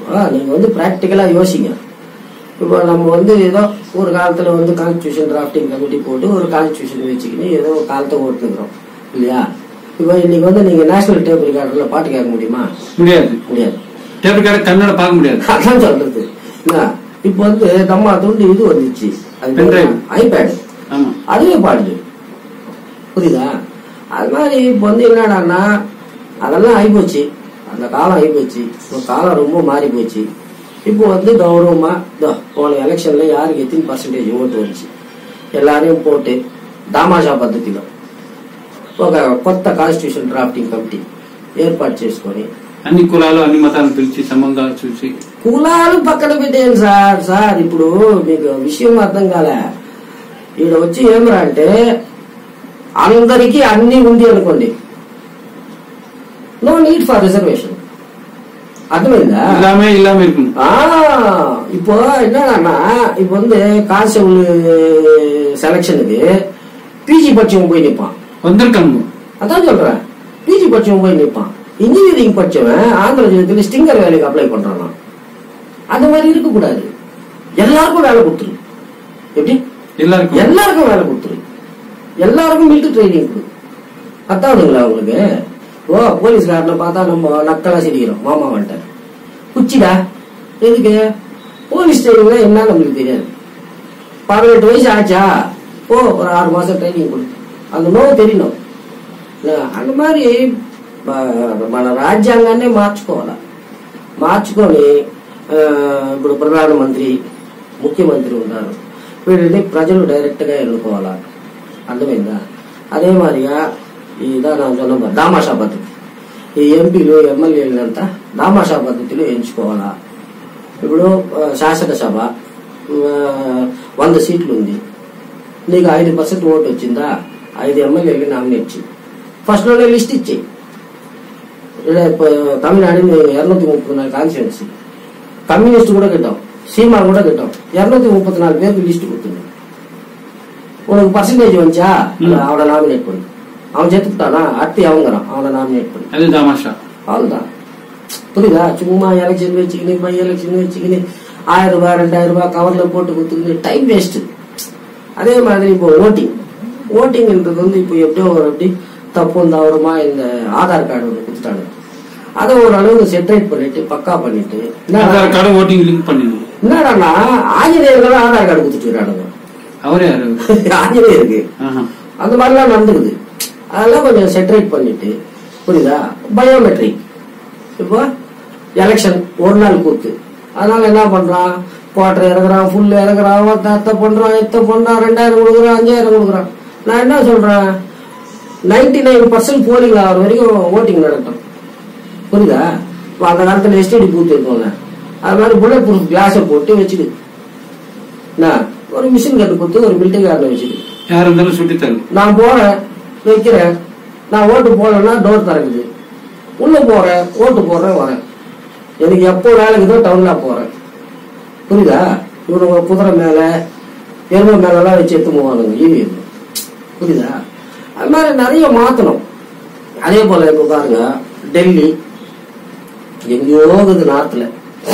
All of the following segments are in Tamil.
ஆ, நீங்க வந்து பிராக்டிக்கலா யோசிங்க இப்போ நம்ம வந்து ஏதோ ஒரு காலத்துல வந்து கான்ஸ்டியூஷன் டிராஃப்டிங் கமிட்டி போட்டு ஒரு கான்ஸ்டியூஷன் வச்சுக்கின்னு ஏதோ ஒரு காலத்தை ஓட்டுக்கிறோம் இல்லையா இப்போ இன்னைக்கு வந்து நீங்க நேஷனல் டேப் ரெக்கார்டர்ல பாட்டு கேட்க முடியுமா முடியாது முடியாது டேபிள் கார்டு கண்ணோட பார்க்க முடியாது அதான் சொல்றது என்ன இப்போ வந்து தம்மா துண்டு இது வந்துச்சு Pen drive. ஐபேட் ஆமா அதுவே பாடுது புரியுதா அது மாதிரி இப்போ வந்து என்னடான்னா அதெல்லாம் ஆகிப்போச்சு அந்த காலம் ஆகிப்போச்சு இப்போ காலம் ரொம்ப மாறி போச்சு இப்போ வந்து கௌரவமா இதோ போன எலெக்ஷன்ல யாருக்கு எத்தனை பர்சன்டேஜ் ஓட்டு வந்துச்சு எல்லாரையும் போட்டு దామాషా పద్ధతిలో ఒక కొత్త కాన్స్టిట్యూషన్ డ్రాఫ్టింగ్ కమిటీ ఏర్పాటు చేసుకొని అన్ని కులాలు అన్ని మతాలను పిలిచి సంబంధాలు చూసి కులాలు పక్కన పెట్టేయండి సార్ సార్ ఇప్పుడు మీకు విషయం అర్థం కాలే ఈడ వచ్చి ఏమరా అంటే అందరికీ అన్ని ఉంది అనుకోండి నో నీడ్ ఫర్ రిజర్వేషన్ అర్థమైందా இல்லாம இல்லாம இருக்கணும் ஆ, இப்போ என்னன்னா இப்போ வந்து கான்ஸ்டபிள் செலெக்ஷனுக்கு பிஜி படிச்சவன் போய் நிப்பான் வந்திருக்காங்க அதான் சொல்றேன் பிஜி படிச்சவன் போய் நிப்பான் இன்ஜினியரிங் படிச்சவன் ஆந்திர ஜெயத்துல ஸ்டிங்கர் வேலைக்கு அப்ளை பண்றானா அந்த மாதிரி இருக்க கூடாது எல்லாருக்கும் வேலை கொடுத்துரு எப்படி எல்லாருக்கும் எல்லாருக்கும் வேலை கொடுத்துரு எல்லாருக்கும் மிலிட்டரி ட்ரைனிங் கொடு பத்தாவதுங்களா உங்களுக்கு ஓ போலீஸ்காரனை பார்த்தா நம்ம நக்கலா சிரிக்கிறோம் மாமா வந்துட்டார் குச்சிடா எதுக்கு போலீஸ் ட்ரைனிங்னா என்ன நம்மளுக்கு தெரியாது பதினெட்டு வயசு ஆச்சா ஓ ஒரு ஆறு மாசம் ட்ரைனிங் கொடு அந்த நோவு தெரியணும் இல்ல, அந்த மாதிரி మ- మన రాజ్యాంగాన్నే మార్చుకోవాలి మార్చుకొని ఆ, ఇప్పుడు ప్రధానమంత్రి ముఖ్యమంత్రి ఉన్నారు వీళ్ళని ప్రజలు డైరెక్ట్ గా ఎన్నుకోవాలా అర్థమైందా అదే మాదిరిగా ఈ ఇదా சொன்ன దామాషా పద్ధతి ఈ ఎంపీలు ఎమ్మెల్యేలంతా దామాషా పద్ధతిలో ఎంచుకోవాలా ఇప్పుడు ఆ, శాసనసభ ఆ, వంద సీట్లు ఉంది నీకు ఐదు పర్సెంట్ ఓటు వచ్చిందా ఐదు ఎమ్మెల్యేలు నామినేట్ చేయి ఫస్ట్ లోనే లిస్ట్ ఇచ్చేయి ఇక్కడ இப்போ தமிழ்நாடு இருநூத்தி முப்பத்தி நாலு கான்ஸ்டியூன்சி கம்யூனிஸ்ட் கூட கிட்டோம் சீமா கூட கிட்டோம் இருநூத்தி முப்பத்தி நாலு பேருக்கு லிஸ்ட் கொடுத்துருங்க உனக்கு பர்சன்டேஜ் வந்துச்சா ம். அவனை நாமினேட் பண்ணு அவன் செத்துட்டானா அடுத்து அவங்கிறான் அவனை நாமினேட் பண்ணு அது தாமாஷா அவ்வளவுதான் புரியுதா சும்மா எலெக்ஷன் வச்சுக்கின்னு பை எலெக்ஷன் வச்சுக்கின்னு ஆயிரம் ரூபாய் ரெண்டாயிரம் ரூபாய் கவர்ல போட்டு கொடுத்துக்கின்னு டைம் வேஸ்ட் அதே மாதிரி இப்போ ஓட்டிங் ஓட்டிங்ன்றது வந்து இப்போ எப்படியோ ஒரு அப்படி தப்பும் தவறுமா இந்த ஆதார் கார்டு ஒன்று கொடுத்துட்டாங்க அதை ஓரளவுக்கு செட்டரேட் பண்ணிட்டு பக்கா பண்ணிட்டு ஆதார் என்னடா- கார்டு ஓட்டிங் லிங்க் பண்ணிடணும் என்னடான்னா ஆஞ்சநேயர்கள் ஆதார் கார்டு கொடுத்துட்டு அவரே யாரு ஆஞ்சநேயருக்கு ஆஹா. அந்த மாதிரிலாம் நடந்துக்குது அதெல்லாம் கொஞ்சம் செட்டரேட் பண்ணிட்டு புரியுதா பயோமெட்ரிக் இப்போ எலெக்ஷன் ஒரு நாள் கூத்து அதனால என்ன பண்றான் குவார்டர் இறங்குறான் ஃபுல் இறங்குறான் அத்தை பண்றான் எத்த பண்றான் ரெண்டாயிரம் கொடுக்குறான் அஞ்சாயிரம் கொடுக்குறான் நான் என்ன சொல்றேன் நைன்டி நைன் பர்சன்ட் போலிங் ஆகிற வரைக்கும் ஓட்டிங் நடக்கும் புரியுதா இப்போ அந்த காலத்துல எஸ்டிடி பூத் இருக்கும்ல அது மாதிரி புல்லட் ப்ரூஃப் கிளாஸை போட்டு வச்சுடு என்ன ஒரு மிஷின் கட்டு கொடுத்து ஒரு மிலிட்டரி கார்டில் வச்சுடு யார் இருந்தாலும் சுட்டி தரும் நான் போறேன் வைக்கிறேன் நான் ஓட்டு போடலன்னா டோர் திறக்குது உள்ள போறேன் ஓட்டு போடுறேன் வரேன் எனக்கு எப்போ வேலைக்குதோ டவுன்ல போறேன் புரியுதா இவனுங்க குதிரை மேல எருமை மேல எல்லாம் வச்சு எடுத்து போவானுங்க ஈவிஎம் புரியுதா அது மாதிரி நிறைய மாத்தணும் அதே போல இப்ப பாருங்க டெல்லி எங்கேயோ இருக்குது நார்த்ல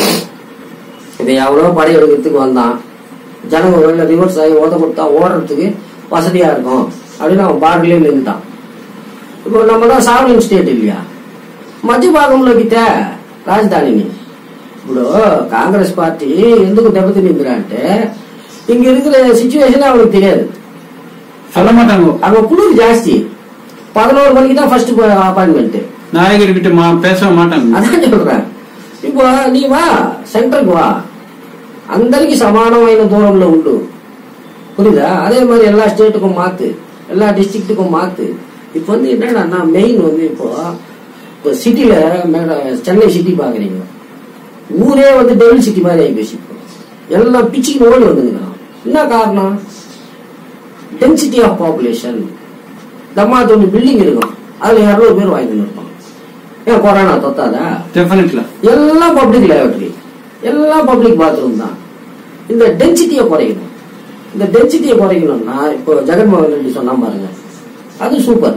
இதை எவ்வளோ படையெடுக்கிறதுக்கு வந்தான் ஜனங்க ஒருவேளை ரிவர்ஸ் ஆகி ஓத கொடுத்தா ஓடுறதுக்கு வசதியா இருக்கும் அப்படின்னு அவன் பார்டர்லயே நின்றுட்டான் இப்போ நம்ம தான் சாவரின் ஸ்டேட் இல்லையா మధ్య భాగంలో గిట్టే రాజధానిని ఇప్పుడు కాంగ్రెస్ పార్టీ ఎందుకు దెబ్బతినిందిరా అంటే ఇంక இருக்கிற సిచ్యువేషన్ அவனுக்கு தெரியாது சொல்ல மாட்டாங்க அங்க குளிர் ஜாஸ்தி பதினோரு மணிக்கு தான் ஃபர்ஸ்ட் அப்பாயின்மெண்ட் நாயகர்கிட்ட மா- பேசவே மாட்டாங்க అదే சொல்றேன் இப்போ நீ వా సెంటర్కి వా అందరికి సమానమైన దూరంలో ఉండు புரியுதா அதே மாதிரி எல்லா ஸ்டேட்டுக்கும் மாத்து எல்லா டிஸ்ட்ரிக்ட்டுக்கும் மாத்து இப்போ வந்து என்னடா மெயின் வந்து இப்போ இப்போ சிட்டில சென்னை சிட்டி பாக்குறீங்க ஊரே வந்து டெவில் சிட்டி மாதிரி ஆகி போச்சு இப்போ. எல்லாம் பிச்சுக்கு ஓடி வந்துங்க என்ன காரணம் டென்சிட்டி ஆஃப் பாப்புலேஷன் தம்மாத்தொன்னு பில்டிங் இருக்கும் அதுல இரநூறு பேர் வாங்கிட்டு இருப்பான் ஏன் கொரோனா தொத்தாதா டெஃபினெட்ல எல்லாம் பப்ளிக் லேபரட்டரி எல்லாம் பப்ளிக் பாத்ரூம் தான் இந்த டென்சிட்டியை குறைக்கணும் இந்த டென்சிட்டியை குறைக்கணும்னா இப்போ ஜெகன்மோகன் ரெட்டி சொன்னா பாருங்க அது சூப்பர்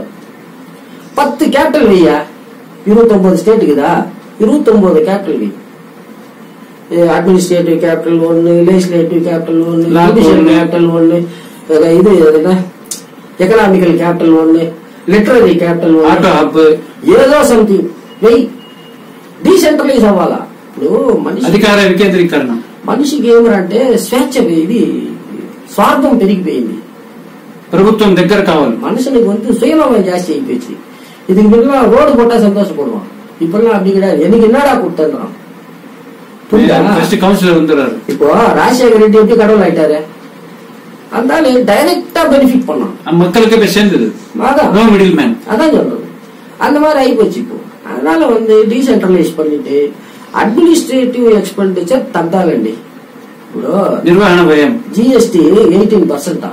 பத்து கேபிட்டல் வையா இருபத்தொன்பது ஸ்டேட்டுக்குதா இருபத்தொன்பது கேபிட்டல் வை அட்மினிஸ்ட்ரேட்டிவ் கேபிட்டல் ஒன்னு லெஜிஸ்லேட்டிவ் கேபிட்டல் ஒன்னு Law ஜுடிஷியல் ஒண்ணு. கேபிட்டல் ஒன்னு அஹ் இது அது என்ன எக்கனாமிக்கல் கேபிட்டல் ஒன்னு லிட்டரரி கேபிட்டல் ஆட்டோ ஒன்னு ஹப் ఏదో సంథింగ్ వెయ్యి డీసెంట్రలైజ్ అవ్వాలా ఇప్పుడు మనిషి అధికార వికేంద్రీకరణ మనిషికి ఏమరంటే స్వేచ్ఛ ఇది స్వార్థం పెరిగిపోయింది ప్రభుత్వం దగ్గర కావాలి மனுஷனுக்கு வந்து சுயநலம் ஜாஸ்தி ஆகி போச்சு இதுக்கு முன்னாடி ரோடு போட்டா சந்தோஷப்படுவான் இப்பெல்லாம் அப்படி கிடையாது எனக்கு என்னடா கொடுத்துறான் புரியுதா ஃபர்ஸ்ட் கவுன்சிலர் வந்துடுறாரு இப்போ ராஜசேகர் ரெட்டி எப்படி கடவுள் ஆயிட்டாரு அதனால டைரக்டா பெனிஃபிட் பண்ணான் மக்களுக்கு போய் சேர்ந்தது அதான் நோ மிடில் மேன் அதான் சொல்றது அந்த மாதிரி ஆயிப்போச்சு இப்போ அதனால வந்து டீசென்ட்ரலைஸ் பண்ணிட்டு అడ్మినిస్ట్రేటివ్ ఎక్స్పెండిచర్ తగ్గాలండి ఇప్పుడు నిర్వహణ వ్యయం జిఎస్టి ఎయిటీన్ పర్సెంట్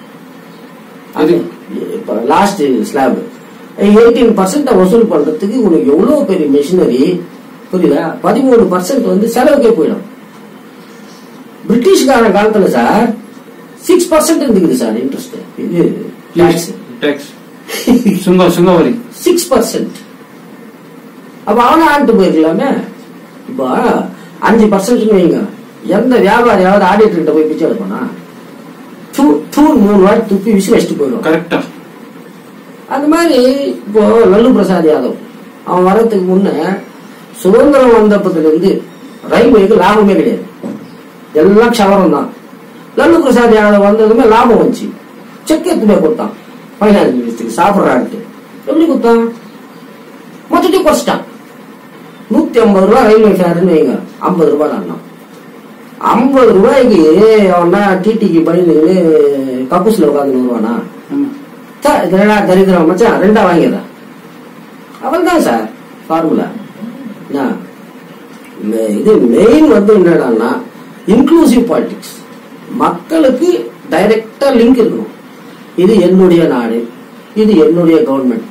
அது லாஸ்ட் ஸ்லாப் எயிட்டீன் பர்சன்ட் வசூல் பண்றதுக்கு உனக்கு எவ்வளவு பெரிய மிஷினரி புரியுதா பதிமூணு பர்சன்ட் வந்து செலவுக்கே போயிடும் பிரிட்டிஷ்கார காலத்துல சார் சிக்ஸ் பர்சன்ட் இருந்துக்குது சார் இன்ட்ரெஸ்ட் இது டாக்ஸ் ట్యాక్స్ సుంగ సుంగవరి சிக்ஸ் பர்சன்ட் அப்ப அவனை ஆண்டு போயிருக்கலாமே இப்போ அஞ்சு பர்சன்ட் வைங்க எந்த வியாபாரியாவது ஆடிட்டர் கிட்ட போய் பிச்சை எடுப்பானா தூ தூண் மூணு வாட்டி துப்பி விசில் வச்சுட்டு போயிடுவான் కరెక్టా அந்த மாதிரி இப்போ லல்லு பிரசாத் யாதவ் அவன் வர்றதுக்கு முன்ன சுதந்திரம் வந்தப்பத்துல இருந்து ரயில்வேக்கு லாபமே கிடையாது எல்லாம் க்ஷவரம் தான் லல்லு பிரசாத் யாதவ் வந்ததுமே லாபம் வந்துச்சு செக் எடுத்து போய் கொடுத்தான் ஃபைனான்ஸ் மினிஸ்டருக்கு சாப்பிட்றான்ட்டு எப்படி கொடுத்தான் மொத்தத்தையும் குறைச்சிட்டான் நூத்தி ஐம்பது ரூபாய் ரயில்வே ஃபேர்னு வைங்க ஐம்பது ரூபாய் தான் ஐம்பது ரூபாய்க்கு அவனா டிடிக்கு பயந்துக்கிட்டு கக்கூஸ்ல உட்காந்து வருவானா சார் இது ரெண்டா தரித்திரம் மச்சான் ரெண்டா வாங்கிடுறேன் அவன் தான் சார் ஃபார்முலா என்ன மெ- இது மெயின் வந்து என்னடான்னா இன்க்ளூசிவ் பாலிடிக்ஸ் மக்களுக்கு டைரக்டா லிங்க் இருக்கணும் இது என்னுடைய నాడు ఇది ఎన్నుడియ గవర్నమెంట్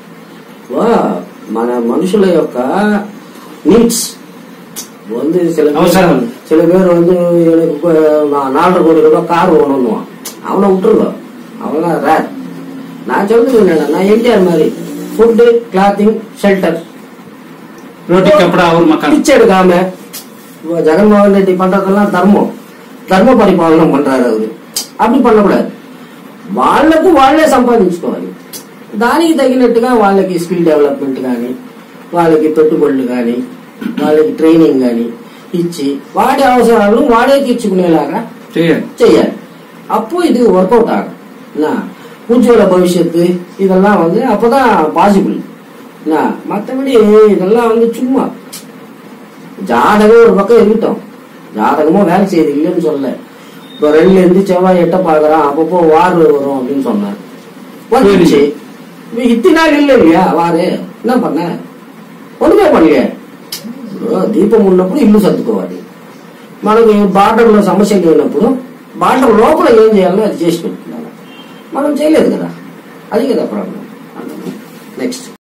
మన మనుషుల యొక్క నీడ్స్ வந்து சில பேர் அவசரம். சில பேர் வந்து எனக்கு இப்ப நான் நாலரை கோடி ரூபாய் கார் வேணும்னுவான் அவனை விட்டுருங்க அவன் ரேர் நான் சொல்றது என்னடா நான் எம்ஜிஆர் மாதிரி ஃபுட்டு கிளாத்திங் ஷெல்டர் రోటీ కపడా అవర్ మకాన్ பிச்சை எடுக்காம இப்போ ஜெகன்மோகன் ரெட்டி பண்றதெல்லாம் தர்மம் தர்ம பரிபாலனம் பண்றாரு அவரு அப்படி பண்ணக்கூடாது వాళ్ళకు వాళ్ళే సంపాదించుకోవాలి దానికి తగినట్టుగా వాళ్ళకి స్కిల్ డెవలప్మెంట్ కానీ వాళ్ళకి పెట్టుబడులు కానీ వాళ్ళకి ట్రైనింగ్ కానీ ఇచ్చి వాడి అవసరాలను వాడే తీర్చుకునేలాగా చేయాలి செய்யாது அப்போ இது ஒர்க் அவுட் ஆகும் என்ன உஜ்வல பவிஷ்யத்து இதெல்லாம் வந்து அப்பதான் பாசிபிள் என்ன மற்றபடி இதெல்லாம் வந்து சும்மா ஜாதகம் ஒரு பக்கம் இருக்கட்டும் ஜாதகமும் வேலை செய்யுது இல்லைன்னு சொல்லல இப்போ ரெண்டுல இருந்து செவ்வாய் எட்ட பாக்குறான் அப்பப்போ வார் வரும் அப்படின்னு சொன்னார் வந்துச்சு இப்ப இத்தனை நாள் இல்லை இல்லையா வாரு என்ன பண்ண ஒண்ணுமே பண்ணலையே ఇప్పుడు దీపం ఉన్నప్పుడు ఇల్లు సర్దుకోవాలి మనకి బార్డర్లో సమస్యలు లేనప్పుడు బార్డర్ లోపల ఏం చేయాలో అది చేసి పెట్టుకున్నాను మనం చేయలేదు కదా అది కదా ప్రాబ్లం నెక్స్ట్